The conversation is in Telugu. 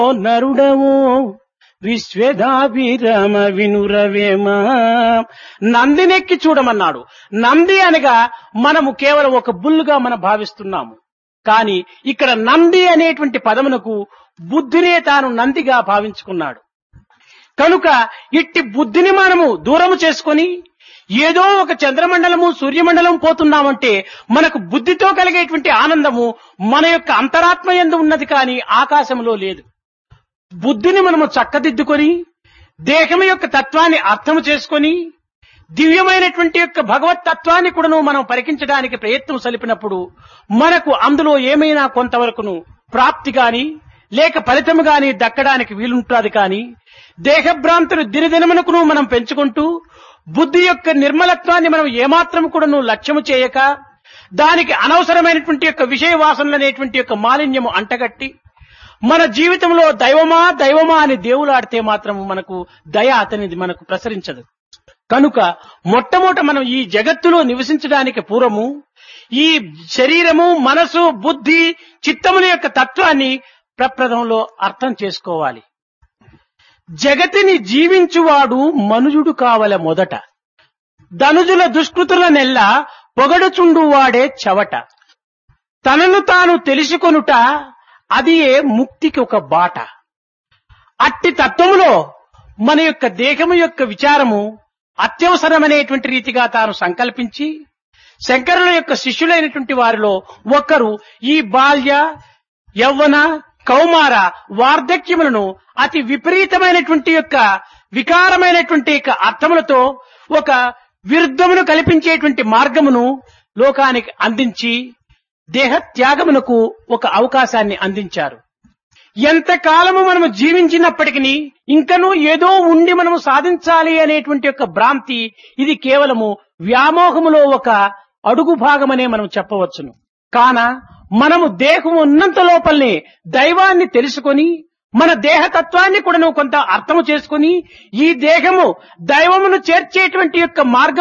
ఓ నరుడవో విశ్వదాభిరామ వినురవేమ నందినెక్కి చూడమన్నాడు నంది అనగా మనము కేవలం ఒక బుల్లుగా మనం భావిస్తున్నాము కానీ ఇక్కడ నంది అనేటువంటి పదమునకు బుద్ధినే తాను నందిగా భావించుకున్నాడు కనుక ఇట్టి బుద్ధిని మనము దూరము చేసుకొని ఏదో ఒక చంద్రమండలము సూర్యమండలం పోతున్నామంటే మనకు బుద్ధితో కలిగేటువంటి ఆనందము మన యొక్క అంతరాత్మ ఎందు ఉన్నది కానీ ఆకాశంలో లేదు బుద్ధిని మనము చక్కదిద్దుకొని దేహం యొక్క తత్వాన్ని అర్థము చేసుకొని దివ్యమైనటువంటి యొక్క భగవత్ తత్వాన్ని కూడాను మనం పరికించడానికి ప్రయత్నం సలిపినప్పుడు మనకు అందులో ఏమైనా కొంతవరకును ప్రాప్తి గాని లేక ఫలితము గాని దక్కడానికి వీలుంటుంది కానీ దేహభ్రాంతులు దినదినమునకును మనం పెంచుకుంటూ బుద్ధి యొక్క నిర్మలత్వాన్ని మనం ఏమాత్రం కూడాను లక్ష్యము చేయక దానికి అనవసరమైనటువంటి యొక్క విషయ వాసనలు అనేటువంటి యొక్క మాలిన్యము అంటగట్టి మన జీవితంలో దైవమా దైవమా అని దేవులాడితే మాత్రం మనకు దయ అతనిది మనకు ప్రసరించదు కనుక మొట్టమొదట మనం ఈ జగత్తులో నివసించడానికి పూర్వము ఈ శరీరము మనసు బుద్ధి చిత్తముల యొక్క తత్వాన్ని ప్రప్రదంలో అర్థం చేసుకోవాలి జగతిని జీవించువాడు మనుజుడు కావల మొదట ధనుజుల దుష్కృతుల నెల్ల పొగడుచుండువాడే చవట తనను తాను తెలుసుకొనుట అది ముక్తికి ఒక బాట అట్టి తత్వములో మన యొక్క దేహము యొక్క విచారము అత్యవసరమనేటువంటి రీతిగా తాను సంకల్పించి శంకరుల యొక్క శిష్యులైనటువంటి వారిలో ఒకరు ఈ బాల్య యవ్వన కౌమార వార్ధక్యములను అతి విపరీతమైనటువంటి యొక్క వికారమైనటువంటి యొక్క అర్థములతో ఒక విరుద్ధమును కల్పించేటువంటి మార్గమును లోకానికి అందించి దేహ త్యాగమునకు ఒక అవకాశాన్ని అందించారు ఎంత కాలము మనము జీవించినప్పటికీ ఇంకనూ ఏదో ఉండి మనము సాధించాలి అనేటువంటి యొక్క భ్రాంతి ఇది కేవలము వ్యామోహములో ఒక అడుగు భాగమనే మనం చెప్పవచ్చును కాన మనము దేహం ఉన్నంత లోపలనే దైవాన్ని తెలుసుకొని మన దేహతత్వాన్ని కూడా కొంత అర్థము చేసుకుని ఈ దేహము దైవమును చేర్చేటువంటి యొక్క మార్గం